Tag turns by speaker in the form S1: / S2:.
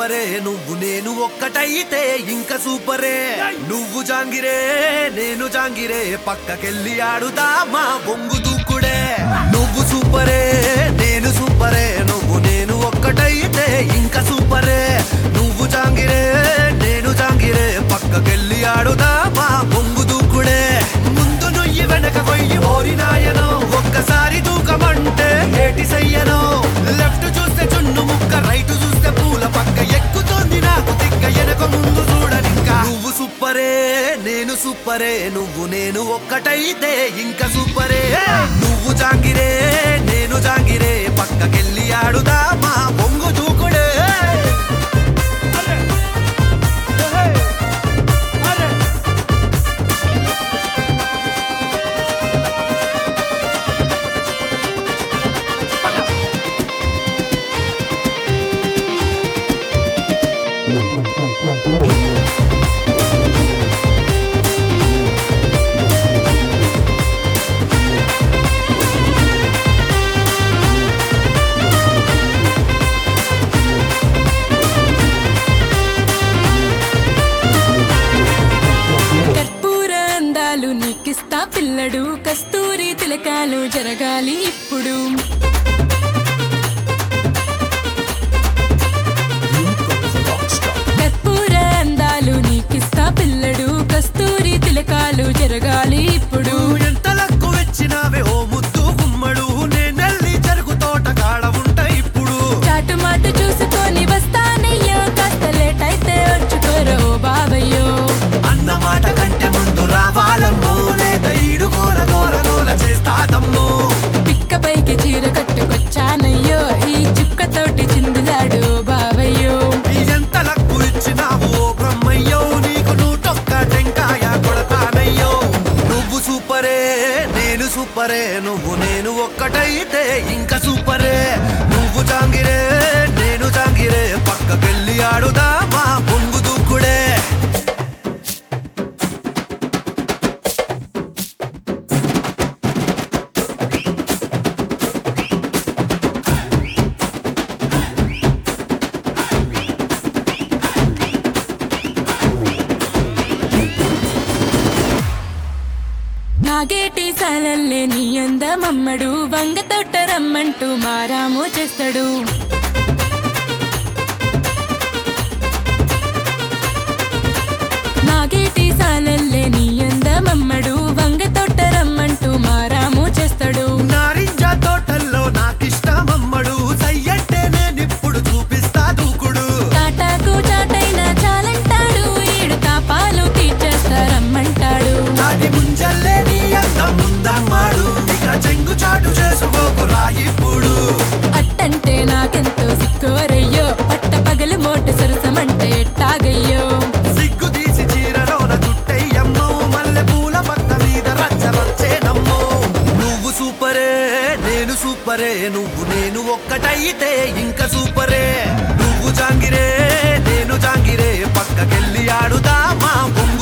S1: సూపరే నువ్వు నేను ఒక్కటైతే ఇంకా సూపరే నువ్వు జాంగిరే నేను జాంగిరే పక్కకెళ్ళి ఆడుదామా బొంగు దూకుడే నువ్వు సూపరే నేను సూపరే నువ్వు నేను ఒక్కటైతే ఇంకా సూపరే నువ్వు జాంగిరే నేను జాంగిరే పక్కకెళ్ళి ఆడుదామా బొంగు దూకుడే ముందు నుయ్యి వెనక కొయ్యి ఓరినాయనో ఒక్కసారి దూకమంటే ఏటి సయ్యనో లెఫ్ట్ చూస్తే చున్ను ముక్క రైట్ చూస్తే పూల పక్క ఎక్కుతోంది నాకు తిక్క వెనక ముందు చూడనింకా నువ్వు సూపరే నేను సూపరే నువ్వు నేను ఒక్కటైతే ఇంకా సూపరే నువ్వు జాంగిరే నేను జాంగిరే పక్కకెళ్ళి ఆడుదామా బొంగు దూకుడే అరే! హే! అరే!
S2: కర్పూర అందాలు నీకిస్తా పిల్లడు కస్తూరి తిలకాలు జరగాలి ఇప్పుడు కర్పూర అందాలు నీకిస్తా పిల్లడు కస్తూరి తిలకాలు జరగాలి ఇప్పుడు
S1: నువ్వు ఎంత లక్కు వచ్చినావే ఓ ముద్దు గుమ్మడు నేనెళ్ళి చెరుకు తోట కాడ ఉంటా ఇప్పుడు
S2: చాటు మాటు చూసుకొని వస్తానయ్యో కాస్త లేట్ అయితే వచ్చుకోరో బాబయ్యో
S1: అన్న మాట కంటే ముందు రావాలమ్మో లేదా ఈడు గోల గోల గోల చేస్తాదమ్మో
S2: పిక్క పైకి చీర కట్టుకొచ్చానయ్యో ఈ చుక్కతోటి చిందులాడు బాబయ్యో
S1: ఈ ఎంత లక్కు ఇచ్చినావు ఓ బ్రహ్మయ్యో నీకు నూటొక్క టెంకాయ కొడతానయ్యో నువ్వు సూపరే నేను సూపరే నువ్వు నేను ఒక్కటైతే ఇంకా సూపరే నువ్వు జాంగిరే నేను జాంగిరే పక్కకెళ్ళి ఆడుదామా పొంగు దూకుడే
S2: నాగేటి సాలల్లే నీ అందమమ్మడు వంగ తొట్ట రమ్మంటూ మారాము చేస్తాడు నాగేటి సాలల్లే నీ అందమమ్మడు వంగ తొట్ట రమ్మంటూ మారాము చేస్తాడు
S1: నారింజ తోటల్లో నాకిష్టమమ్మడు సయ్యంటే నేనిప్పుడు చూపిస్తా దూకుడు
S2: తాటాకు చాటైనా చాలంటాడు ఈడు తాపాలు తీర్చేస్తారమ్మంటాడు
S1: నాటి ముంజల్లే నీ అంత ముందమ్మాడు ఇక చెంగు చాటు చేసుకోకురా ఇప్పుడు
S2: అట్టంటే నాకెంతో సిక్కోరయ్యో పట్ట పగలు మోటు సరసమంటే ఎట్టాగయ్యో
S1: సిగ్గు తీసి చీరలోన చుట్టయ్యమ్మో మల్లె పూల పక్క మీద రచ్చరచ్చేనమ్మో నువ్వు సూపరే నేను సూపరే నువ్వు నేను ఒక్కటైతే ఇంకా సూపరే నువ్వు జాంగిరే నేను జాంగిరే పక్కకెళ్ళి ఆడుదామా బొంగు